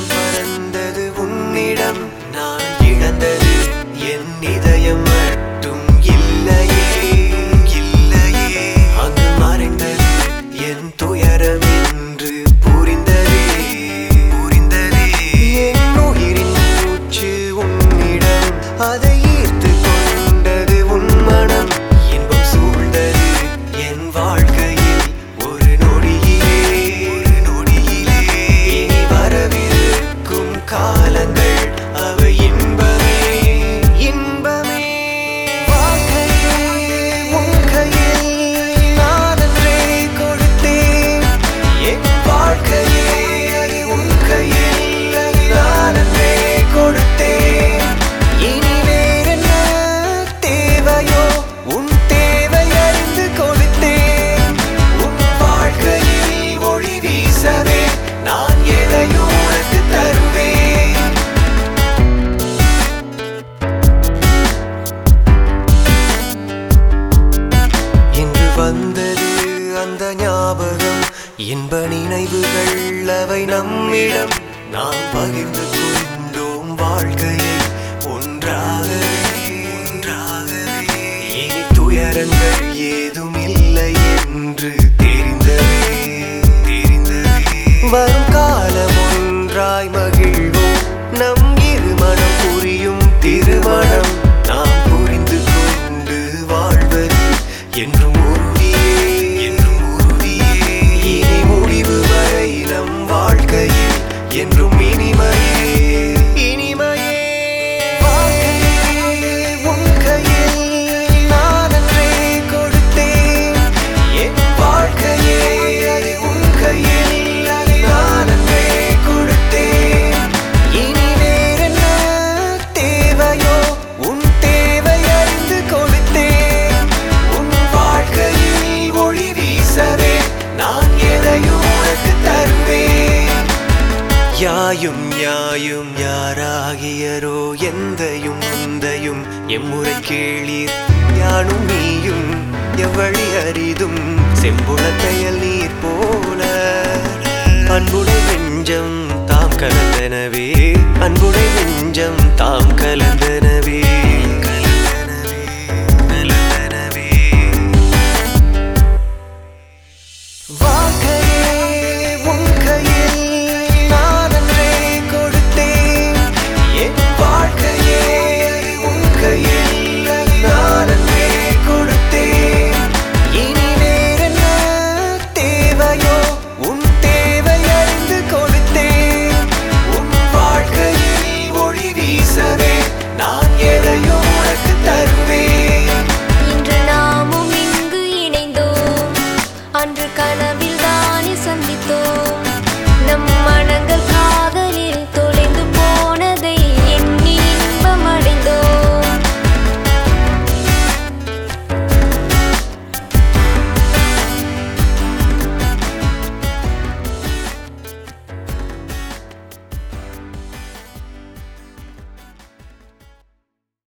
பறந்தது உன்னிடம் நான் இழந்தது என் இதயம் மட்டும் இல்லையே இல்லையே அங்கு மறைந்தது என் துயரம் என்று புரிந்ததே புரிந்ததே என் உயிரின் மூச்சு உன்னிடம் அதை ஈர்த்து கொண்டது உன் மனம் இன்பம் சூழ்ந்தது என் வாழ்க்கையில் ஒரு நொடியிலே ஒரு நொடியிலே இனி வரவிருக்கும் காலங்கள் அவை இன்பமே இன்பமே வாழ்க்கையே உன் கையில் நான் அன்றே கொடுத்தேன் என் வாழ்க்கையே அது உன் கையில் அது நான் அன்றே கொடுத்தேன் இனி வேறென்ன தேவையோ உன் தேவை அறிந்து கொடுத்தேன் உன் வாழ்க்கையில் ஒளி வீசவே நான் எதையும் உனக்கு தருவேன் இன்று வந்தது அந்த ஞாபகம் இன்ப நினைவுகள் அவை நம்மிடம் நாம் பகிர்ந்து கொண்டோம் வாழ்க்கையை ஒன்றாகவே ஒன்றாகவே இனி துயரங்கள் ஏதும் இல்லை என்று தெரிந்ததே தெரிந்ததே வரும் காலம் ஒன்றாய் மகிழ்வோம் நம் இருமனம் புரியும் திருமணம் நாம் புரிந்து கொண்டு வாழ்வது என்றும் உறுதியே என்றும் உறுதியே இனி முடிவு வரை நம் வாழ்க்கையில் என்றும் இனிமையே இனிமையே வாழ்க்கையே உன் கையில் நான் அன்றே கொடுத்தேன் என் வாழ்க்கையே அது உன் கையில் அதை நான் அன்றே கொடுத்தேன் இனி வேறென்ன தேவையோ உன் தேவை அறிந்து கொடுத்தேன் உன் வாழ்க்கையில் ஒளி வீசவே நான் எதையும் உனக்கு தருவேன் யாயும் யாயும் யாராகியரோ எந்தையும் முந்தையும் எம்முறை கேளீர் யானும் நீயும் எவ்வழி அரிதும் செம்புளத்தையல் நீர் போல அன்புடை நெஞ்சம் தாம் கலந்தனவே அன்புடை நெஞ்சம் தாம் கலந்தது